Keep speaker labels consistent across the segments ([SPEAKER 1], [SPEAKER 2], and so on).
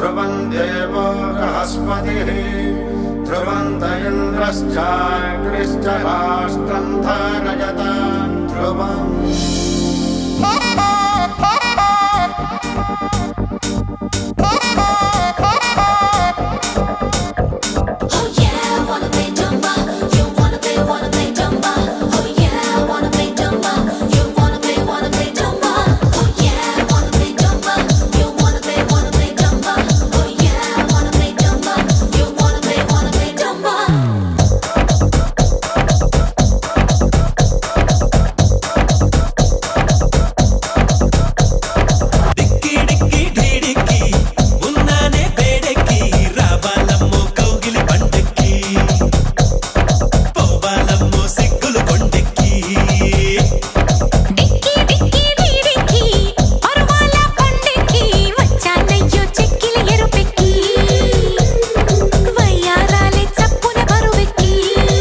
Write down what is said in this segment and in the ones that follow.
[SPEAKER 1] ध्रुवं देवो बृहस्पतिः ध्रुवन्त इन्द्रश्चाग्निश्च राष्ट्रं धारयत ध्रुवम्
[SPEAKER 2] Oh yeah, wanna play dumba. You wanna play, wanna play dumba. Oh yeah, wanna play dumba. You wanna play, wanna play dumba. Oh yeah, wanna play dumba. You wanna play, wanna play dumba. Oh yeah, wanna play dumba. You wanna play, wanna play dumba.
[SPEAKER 3] డిక్కి డిక్కి ఢీడిక్కి ఉన్నానే వేడెక్కి రావాలమ్మో కౌగిలి పండెక్కి పోవాలమ్మో సిగ్గులు కొండెక్కి
[SPEAKER 2] dicky dicky డీడిక్కి పర్వాల పండెక్కి వచ్చానయ్యో చెక్కిలి ఎరుపెక్కి వయ్యారాలే చప్పున బరువెక్కి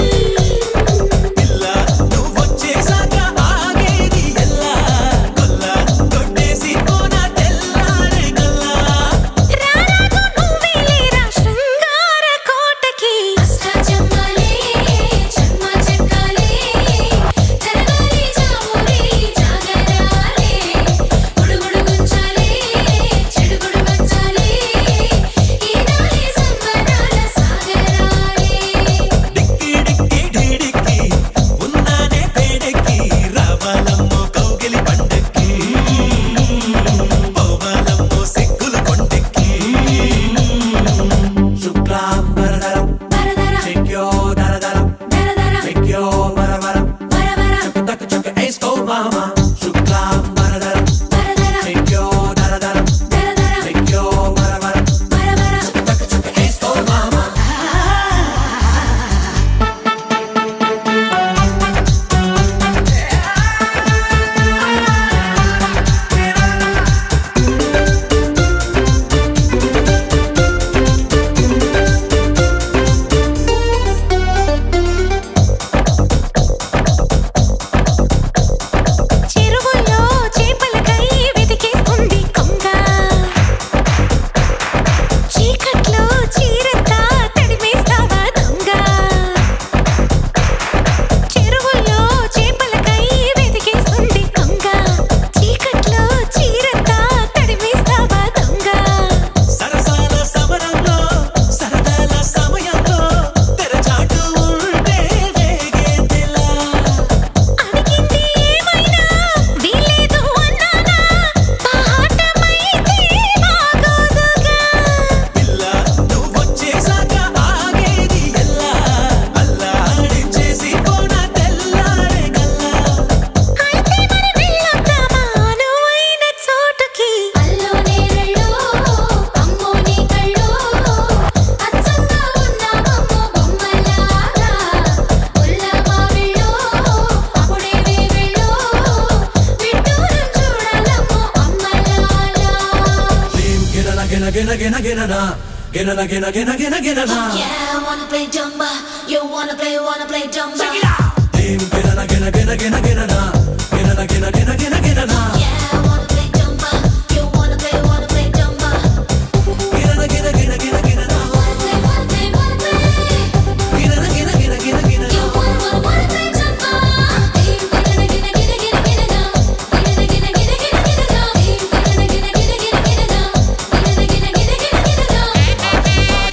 [SPEAKER 3] పిల్ల నువ్వొచ్చేసాక ఆగేది ఎల్లా కొల్ల కొట్టేసి పోన తెల్లారే గల్లా
[SPEAKER 2] రారాజు నువ్వే లేరా శృంగార కోటకి అష్టచమ్మాలే చమ్మ చెక్కాలే జరగాలి జామురి జాగరాలే గుడుగుడు గుంచాలే చెడుగుడు మంచాలే ఈనాలి సంబరాల సాగరాలే
[SPEAKER 3] డిక్కి డిక్కి ఢీడిక్కి ఉన్నానే వేడెక్కి రావాలమ్మో కౌగిలి పండెక్కి పోవాలమ్మో సిగ్గులు కొండెక్కి శుక్లాంబరధరం
[SPEAKER 2] వరదర
[SPEAKER 3] చెక్యో దరదరం
[SPEAKER 2] దరదర
[SPEAKER 3] చెక్యో వరవరం
[SPEAKER 2] వరవర
[SPEAKER 3] తక్క చక్క ఏసుకో మామా శుక్లాంబరధరం
[SPEAKER 2] వరదర
[SPEAKER 3] చెక్యో దరదరం
[SPEAKER 2] దరదర
[SPEAKER 3] చెక్యో వరవరం
[SPEAKER 2] వరవర
[SPEAKER 3] తక్క చక్క ఏసుకో మామా
[SPEAKER 2] చెరువుల్లో చేపలకై వెతికేస్తుంది కొంగ చీకట్లో చీరంతా తడిమేస్తావా దొంగ చెరువుల్లో చేపలకై వెతికేస్తుంది కొంగ చీకట్లో చీరంతా తడిమేస్తావా దొంగ
[SPEAKER 3] సరసాల సమరంలో సరదాల సమయంలో తెరచాటు ఉంటే వేగేదిలా
[SPEAKER 2] అడిగింది ఏమైనా వీలేదు అన్నానా పాఠమైతే బాగోదుగా
[SPEAKER 3] పిల్ల నువ్వొచ్చేసాక ఆగేది ఎల్లా అల్లాడిచ్చేసి పోన తెల్లారే గల్లా
[SPEAKER 2] అయితే మరి వెళ్ళొద్దామా అనువైన చోటుకి అల్లో నేరళ్ళో అమ్మో నీ కళ్ళో అచ్చంగా ఉన్నామమ్మో బొమ్మలాగా ఉల్లమా వెళ్ళో అప్పుడే వెళ్ళో విడ్డూరం చూడాలమ్మో అమ్మలాలా
[SPEAKER 3] లీం గినన గిన గిన గిన గిననా గినన గిన గిన గిన గిననా
[SPEAKER 2] Yeah, wanna play dumba. You wanna play, wanna play dumba.
[SPEAKER 3] లీం గినన గిన గిన గిన గిననా గినన గిన గిన గిన గిననా
[SPEAKER 2] Yeah, wanna play dumba. You wanna play, wanna play dumba.
[SPEAKER 3] గినన గిన గిన గిన గిననా
[SPEAKER 2] Wanna play, wanna play, wanna play.
[SPEAKER 3] గినన గిన గిన గిన గిననా
[SPEAKER 2] You wanna, wanna, wanna play dumba. Gina, gina, gina, gina, gina, gina, na. Gina, gina, gina, gina, gina, na. Gina, gina, gina, gina, gina, gina, na. Gina, gina, gina, gina, gina, na.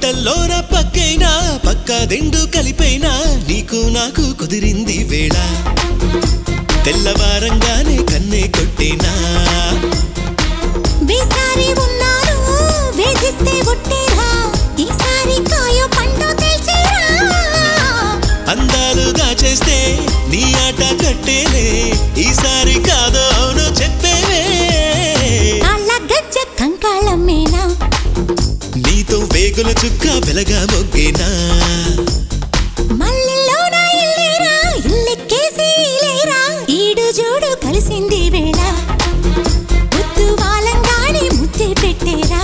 [SPEAKER 4] బట్టల్లోన పక్కైనా పక్క దిండు కలిపైనా నీకు నాకు కుదిరింది వేళ తెల్లవారంగానే కన్నే కొట్టేనా
[SPEAKER 2] వేసారి ఉన్నారు వేధిస్తే ఒట్టేరా ఈసారి కాయో పండు తెలిసేరా
[SPEAKER 4] అందాలు దాచేస్తే నీ ఆట కట్టేలే ఈసారి కాదో అవును చెప్పేవే
[SPEAKER 2] కాళ్ళ గజ్జ కంకాళమ్మేనా
[SPEAKER 4] నీతో వేగుల చుక్క వెలగా మొగ్గేనా
[SPEAKER 2] మల్లెల్లోన ఇల్లేరా ఇల్లెక్కేసి లేరా ఈడు జోడు కలిసింది వేళ ముద్దు వాలంగానే ముద్దే పెట్టేరా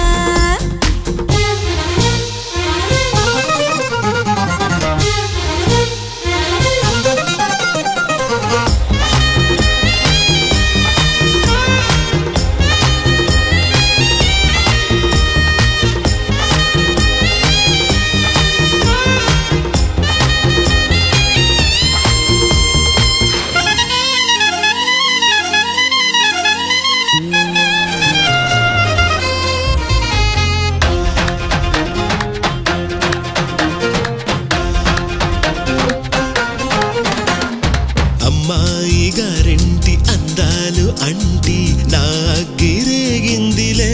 [SPEAKER 4] అమ్మాయి గారింటి అందాలు అంటి నా గిరేగిందిలే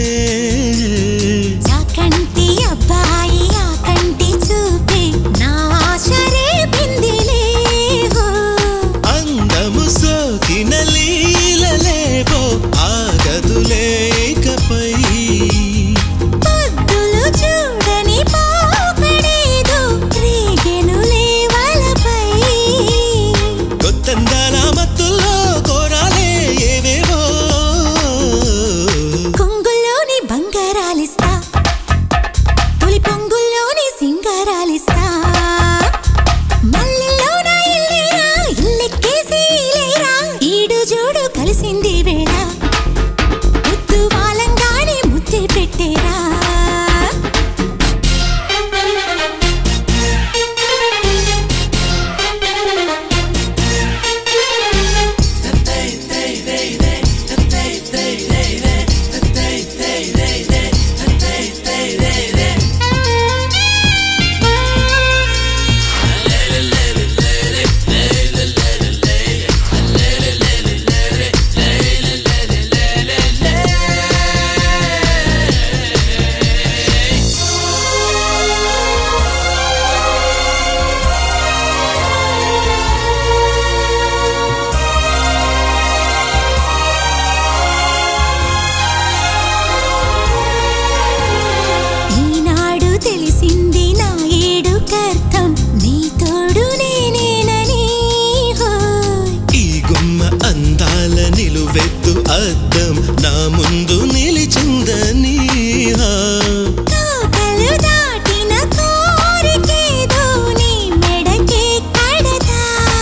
[SPEAKER 2] చాకంటి అబ్బాయి ఆ కంటి చూపి నా ఆశరే బిందిలే హో.
[SPEAKER 4] అందము సోకిన లీలలేవో ఆగదులే ఇకపై
[SPEAKER 2] పొద్దులు చూడని పోకడేదో రేగెనులే వలపై
[SPEAKER 4] కొత్తందాల మత్తుల్లో కోరాలే ఏవేవో
[SPEAKER 2] కొంగుల్లోని బంగారాలిస్తా తొలి పొంగుల్లోని సింగారాలిస్తా మల్లెల్లోన ఇల్లేరా ఇల్లెక్కేసి లేరా ఈడు జోడు కలిసింది వేళ ముద్దు వాలంగానే ముద్దే పెట్టేరా ఈనాడు తెలిసింది నా ఏడు కర్థం నీ తోడు నేనేనని హోయ్
[SPEAKER 4] ఈ గుమ్మ అందాల నిలువెత్తు అద్దం నా ముందు నిలిచిందని హా.
[SPEAKER 2] తోకలు దాటిన కోరికేదో నీ మెడకే కడతా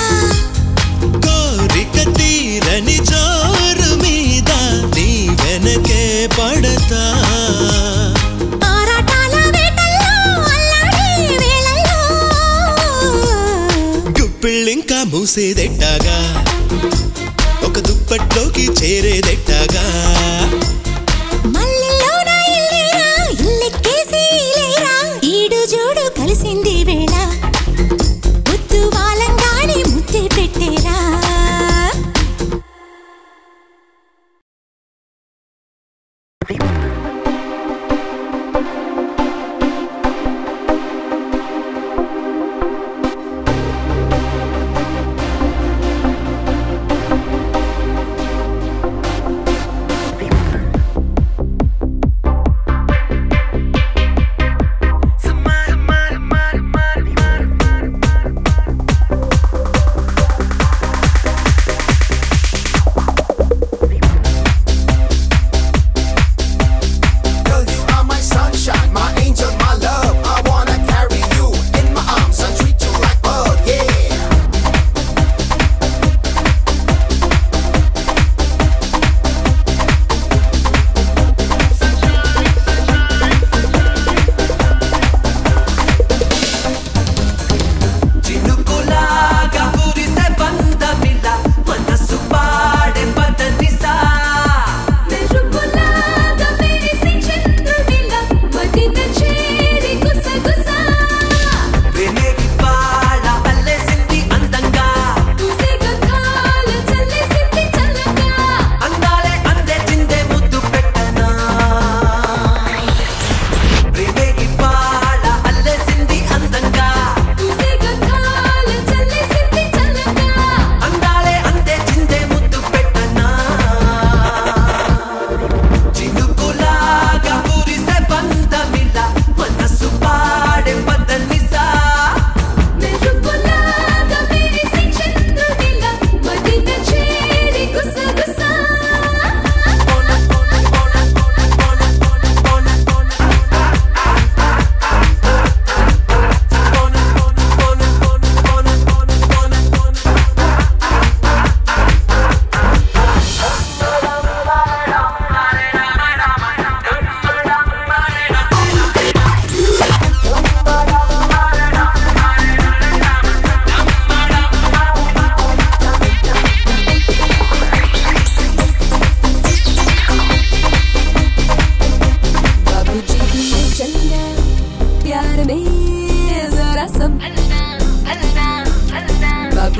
[SPEAKER 4] కోరిక తీరని జోరు మీద నీ వెనకే పడతా
[SPEAKER 2] ఆరాటాల వేటల్లో అల్లాడే వేళల్లో
[SPEAKER 4] గుప్పిళ్ళింకా మూసేదెట్టాగా ఒక దుప్పట్లోకి చేరేదెట్టాగా
[SPEAKER 2] మల్లెల్లోన ఇల్లేరా ఇల్లెక్కేసి లేరా ఈడు జోడు కలిసింది వేళ ముద్దు వాలంగానే ముద్దే పెట్టేరా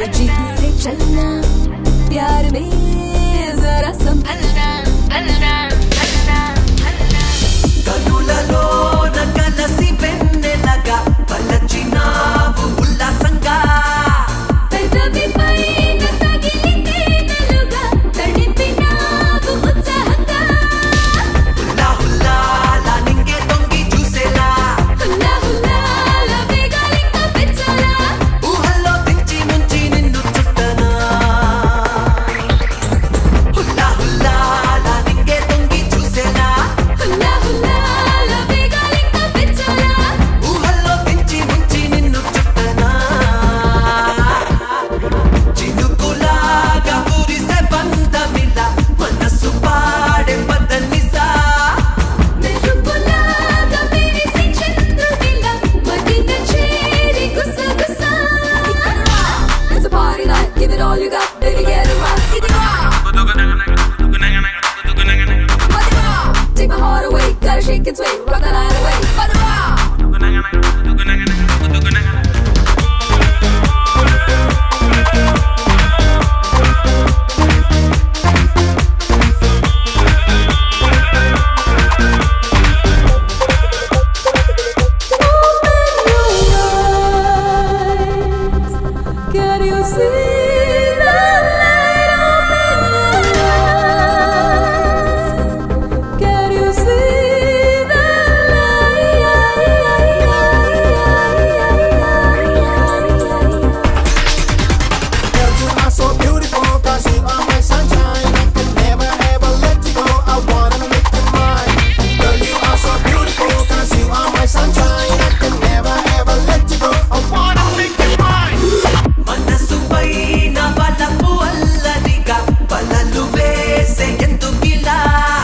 [SPEAKER 2] में जीने चलना प्यार में जरा संभलना भलना भलना भलना
[SPEAKER 3] కనులలోన కలసి వెన్నెలగా పలచినావు ఉల్లాసంగా
[SPEAKER 2] పెదవి పైన తగిలితే నలుగా తడిపినావు ఉత్సాహంగా
[SPEAKER 3] హుల్లా హుల్లాలా నింగే తొంగి చూసేలా
[SPEAKER 2] హుల్లా హుల్లా వేగాలింకా పెంచాలా
[SPEAKER 3] ఊహల్లో తెంచి ముంచి నిన్ను చుట్టనా హుల్లా హుల్లాలా నింగే తొంగి చూసేలా
[SPEAKER 2] హుల్లా హుల్లా వేగాలింకా పెంచాలా
[SPEAKER 3] ఊహల్లో తెంచి ముంచి నిన్ను చుట్టనా చినుకులాగా కురిసే బంధమిలా మనసు పాడే పదనిసా
[SPEAKER 2] మెరుపులాగా మెరిసే చంద్రుడిలా మదిన చేరి గుసగుసా It's a party night, give it all you got, baby get it right. ఇదిగో మదిగో Take my heart away, gotta shake and sway, rock the night away. మదిగో Can you see the light Can you see the light
[SPEAKER 1] Girl, you are so beautiful, cause you are my sunshine. I can never ever let you go. I wanna make you mine. Girl, you are so beautiful, cause you are my sunshine. I can never ever let you go. I wanna make you mine.
[SPEAKER 3] మనసు పైన బలపు అల్లరిగా బలలు వేసే ఎందుకిలా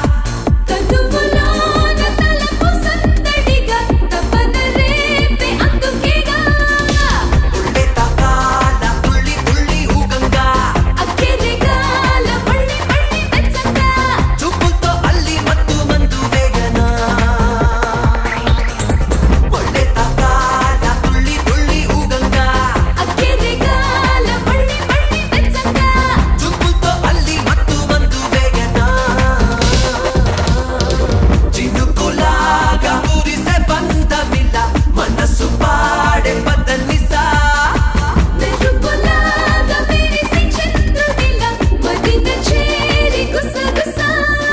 [SPEAKER 2] తనువులోన తలపు సందడిగా తపన రేపే అందుకేగా
[SPEAKER 3] ఉళ్ళే తకాల తుళ్ళి తుళ్ళి ఊగంగా
[SPEAKER 2] అక్కెరిగాల మళ్ళీ మళ్ళీ వెచ్చగా
[SPEAKER 3] చూపులతో అల్లి మత్తు మందు వేగనా ఉళ్ళే తకాల తుళ్ళి తుళ్ళి ఊగంగా
[SPEAKER 2] అక్కెరిగాల మళ్ళీ మళ్ళీ వెచ్చగా
[SPEAKER 3] చూపులతో అల్లి మత్తు మందు వేగనా చినుకులాగా కురిసే బంధమిలా మనసు పాడే పదనిసా
[SPEAKER 2] మెరుపులాగా మెరిసే చంద్రుడిలా మదిన చేరి గుసగుసా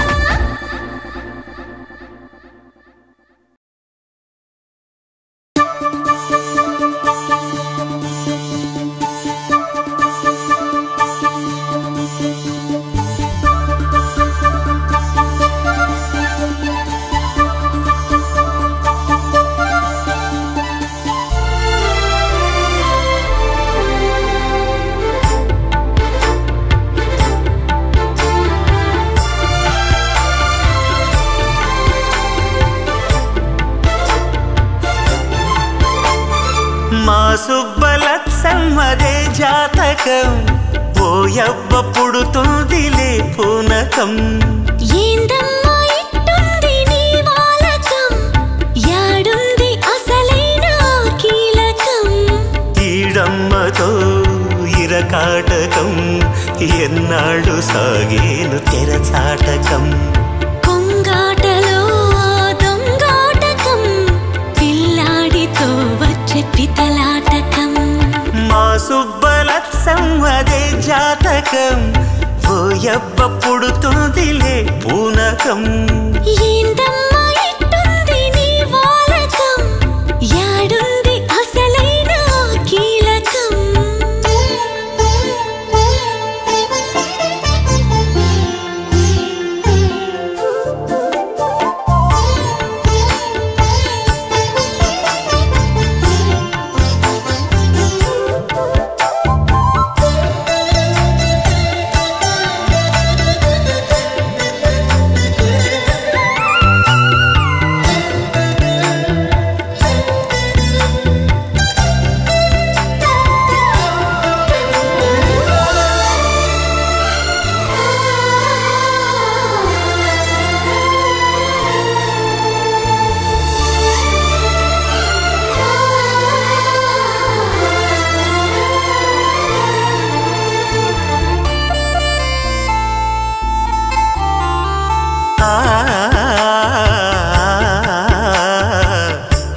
[SPEAKER 5] మా సుబ్బలత్సమ్మదే జాతకం ఓయవ్వ పుడుతుందిలే పూనకం
[SPEAKER 2] ఏందమ్మా ఇట్టుంది నీ వాలకం యాడుంది అసలైన కీలకం
[SPEAKER 5] ఈడమ్మతో ఇరకాటకం ఎన్నాళ్ళు సాగేను తెరచాటకం
[SPEAKER 2] కొంగాటలో దొంగాటకం పిల్లాడితో వచ్చే పితలాటకం
[SPEAKER 5] మా సుబ్బలత్సమ్మదే జాతకం ఓయవ్వ పుడుతుందిలే పూనకం
[SPEAKER 2] ఏందమ్మా ఇట్టుంది నీ వాలకం యాడుంది అసలైన కీలకం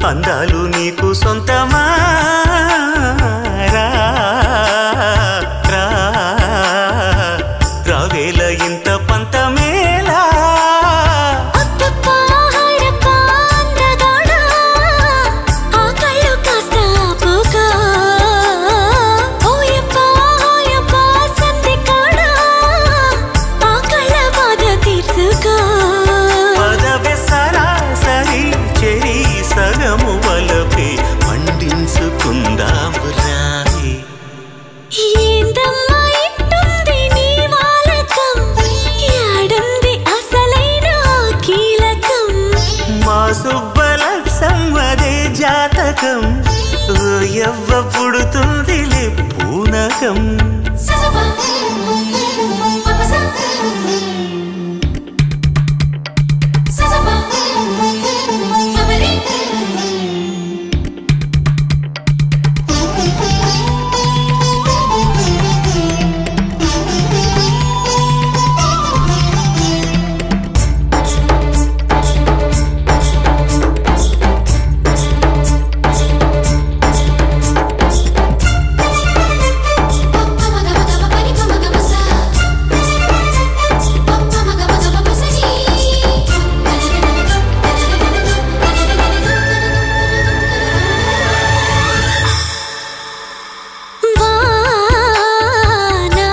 [SPEAKER 5] అందాలు నీకు సొంతమా రా, రా, రావేల ఇంత పంతమేలా
[SPEAKER 2] అత్తప్ప హరప్ప అందగాడా ఆ కళ్ళు కాస్త ఆపుగా ఓయప్ప ఓయప్ప సంధికాడా ఆ కళ్ళ బాధ తీర్చుగా
[SPEAKER 5] పదవె సరాసరి చెరి సగము వలపే పండించుకుందాము రాయి
[SPEAKER 2] ఏందమ్మా ఇట్టుంది నీ వాలకం యాడుంది అసలైన ఆ కీలకం
[SPEAKER 5] మా సుబ్బల సంవదే జాతకం ఓ యవ్వ పుడుతుందిలే పూనకం
[SPEAKER 2] ససపా పపసా ససపా పపరి వానా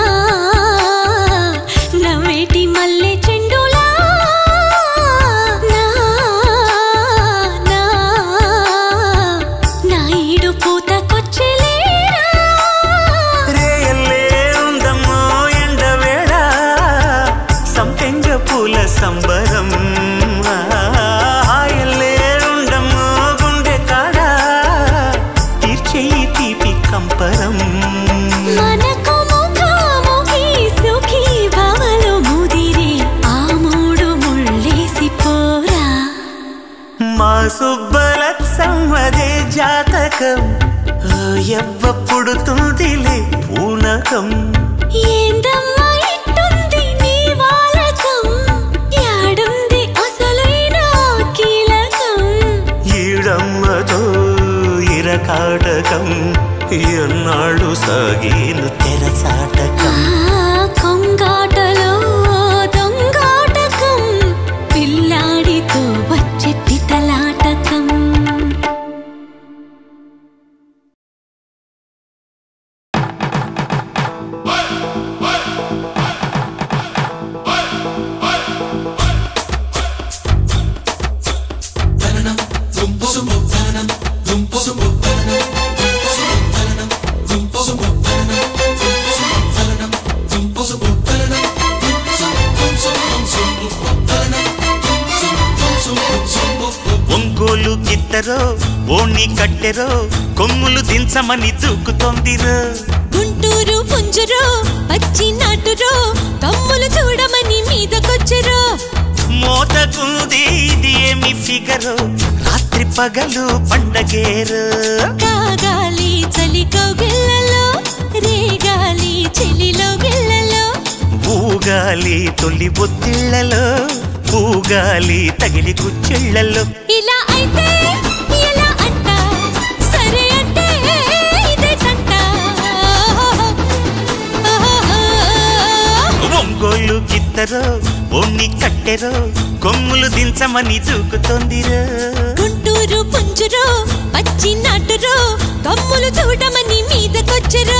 [SPEAKER 2] నవ్వేటి మల్లె చెండులా నా నా నా ఈడు పూతకొచ్చెలేరా
[SPEAKER 5] రేయల్లే ఉందమ్మో ఎండవేళ సంపెంగ పూల సంబరం హాయల్లే ఉండమ్మో గుండె కాడ తీర్చేయి తీపి కంపరం
[SPEAKER 2] మనకు ముఖాముఖి సుఖీ భవలు ముదిరి ఆ మూడు ముళ్ళేసి పోరా
[SPEAKER 5] మా సుబ్బల సంవదే జాతకం ఓ యవ్వ పుడుతుందిలే పూనకం
[SPEAKER 2] ఏందమ్మా ఇట్టుంది నీ వాలకం యాడుంది అసలైన ఆ కీలకం
[SPEAKER 5] ఈడమ్మతో ఇరకాటకం ఎన్నాళ్ళు సాగేను తెరచాటకం
[SPEAKER 2] ఆ కొంగాటలో దొంగాటకం పిల్లాడితో వచ్చే పితలాటకం
[SPEAKER 5] ఒంగోలు గిత్తరో ఓణి కట్టెరో కొమ్ములు దించమని దూకుతోందిరో
[SPEAKER 2] గుంటూరు పుంజురో పచ్చి నాటురో కమ్ములు చూడమని మీదకొచ్చురో
[SPEAKER 5] మోతకుంది ఇది ఏమి ఫిగరు రాత్రి పగలు పండగేరు
[SPEAKER 2] కాగాలి చలి కౌగిళ్ళలో రేగాలి చెలిలో గిళ్ళలో
[SPEAKER 5] ఊగాలి తొలి బొత్తిళ్లలో ఊగాలి తగిలి కుచ్చిళ్లలో
[SPEAKER 2] ఇలా అయితే ఎలా అంట సరే అంటే ఇదే తంట
[SPEAKER 5] ఒంగోలు గిత్తరో ఓణి కట్టెరో కొమ్ములు దించమని దూకుతోందిరో
[SPEAKER 2] గుంటూరు పుంజురో పచ్చి నాటురో కమ్ములు చూడమని మీదకొచ్చురో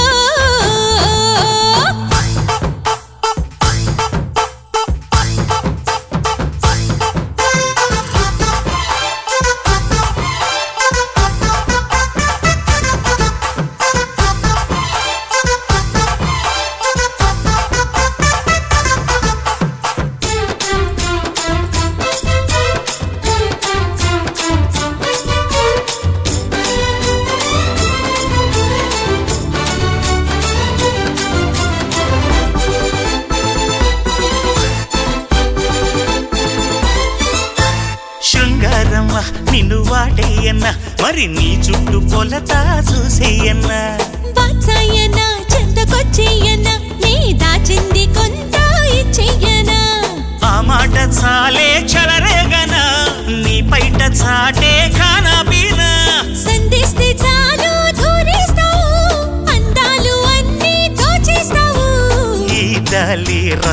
[SPEAKER 5] శృంగారమ్మ నిన్ను వాడేయన్న మరి నీ చుట్టూ పొలతా చూసేయన్నా
[SPEAKER 2] బాచాయన చెంతకొచ్చేయన నీ దాచింది కొంత ఇచ్చేయనా
[SPEAKER 5] ఆ మాట చాలే చలరేగన నీ పైట చాటే ఖానా పీనా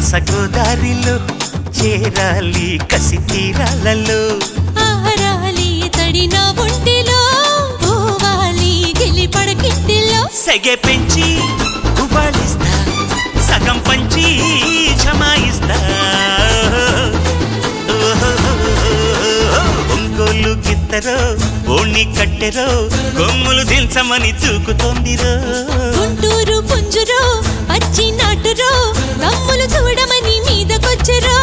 [SPEAKER 5] రసగోదారిలో చేరాలి కసి తీరాలలో
[SPEAKER 2] ఆరాలి తడిన ఒంటిలో పోవాలి గిలి పడకిట్టిలో
[SPEAKER 5] సెగె పెంచి గుబాళిస్తా సగం పంచి క్షమాయిస్తా ఒంగోలు గిత్తరో ఓణి కట్టెరో కొమ్ములు దించమని చూకుతోందిరో
[SPEAKER 2] గుంటూరు పుంజురో పచ్చి నాటురో తమ్ములు చూడమని మీదకొచ్చరో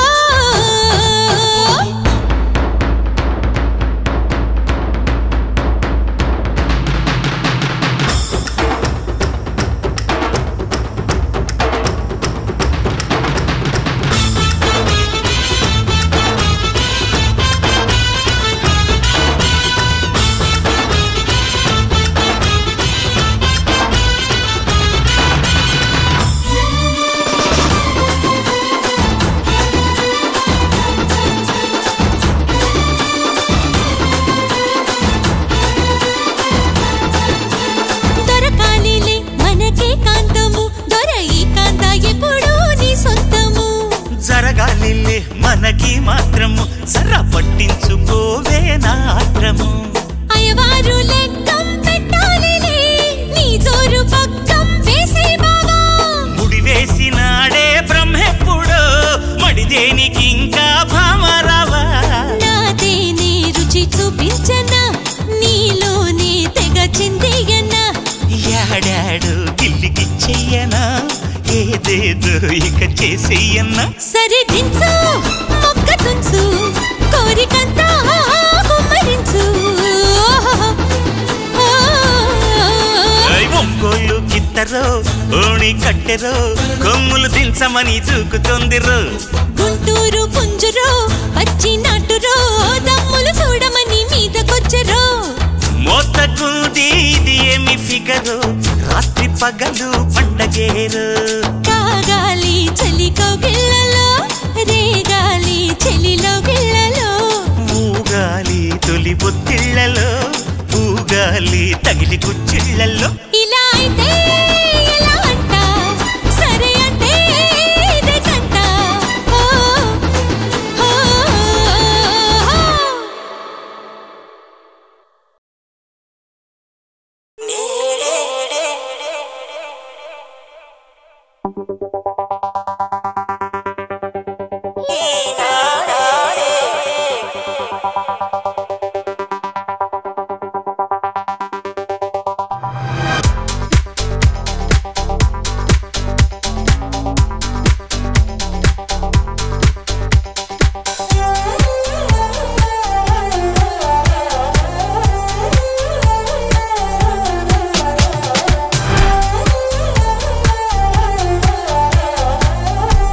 [SPEAKER 2] దొరకాలిలే మనకే కాంతము దొర ఈ కాంత ఎప్పుడు నీ సొంతము
[SPEAKER 5] జరగాలిలే మనకి మాత్రము సర పట్టించుకోవే నాత్రము
[SPEAKER 2] అయ్యవారు లెక్కం పెట్టాలిలే నీ జోరు పక్కం వేసే బావా
[SPEAKER 5] ముడివేసినాడే బ్రహ్మెప్పుడో మడి దేనికి ఇంకా భామరావా
[SPEAKER 2] నాదేనే రుచి చూపించనా నీలోనే తెగ చిందేయనా
[SPEAKER 5] యాడాడు గిల్లిగిచ్చెయ్యనా ఏదేదో ఇక చేసేయన్నా
[SPEAKER 2] సరే దించు మొక్క తుంచు కోరికంతా కుమ్మరించు
[SPEAKER 5] ఐ ఒంగోలు గిత్తరో ఓణి కట్టెరో కొమ్ములు దించమని దూకుతోందిరో
[SPEAKER 2] గుంటూరు పుంజురో పచ్చి నాటురో దమ్ములు చూడమని మీదకొచ్చరో
[SPEAKER 5] మోతకు ఇది ఏమి ఫిగరు రాత్రి పగలు పండగేరు
[SPEAKER 2] కాగాలి చలి కౌగిళ్ళలో రేగాలి చలిలో గిళ్ళలో
[SPEAKER 5] ఊగాలి తొలి బొత్తిళ్లలో ఊగాలి తగిలి కుచ్చిళ్లలో
[SPEAKER 2] ఇలా అయితే ఎలా అంట సరే అంటే ఇదే కంట ఓ, ఓ, ఓ.
[SPEAKER 6] ఆ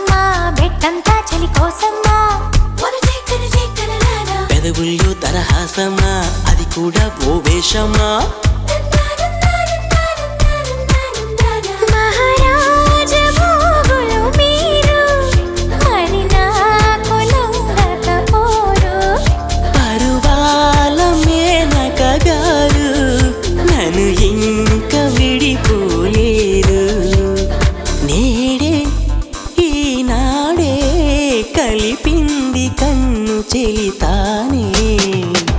[SPEAKER 2] కోసమ్మా బెట్టంతా చలి కోసమ్మా
[SPEAKER 6] పెదవుల్లో తరహాసమా అది కూడా ఓ వేషమా
[SPEAKER 2] మహారాజ భోగులు మీరు మరి నాకు లొంగకపోరు
[SPEAKER 6] పరువాల మేనక గారు నన్ను ఇంక విడిపోలేరు నేడే ఈనాడే కలిపింది కన్ను చెలితానే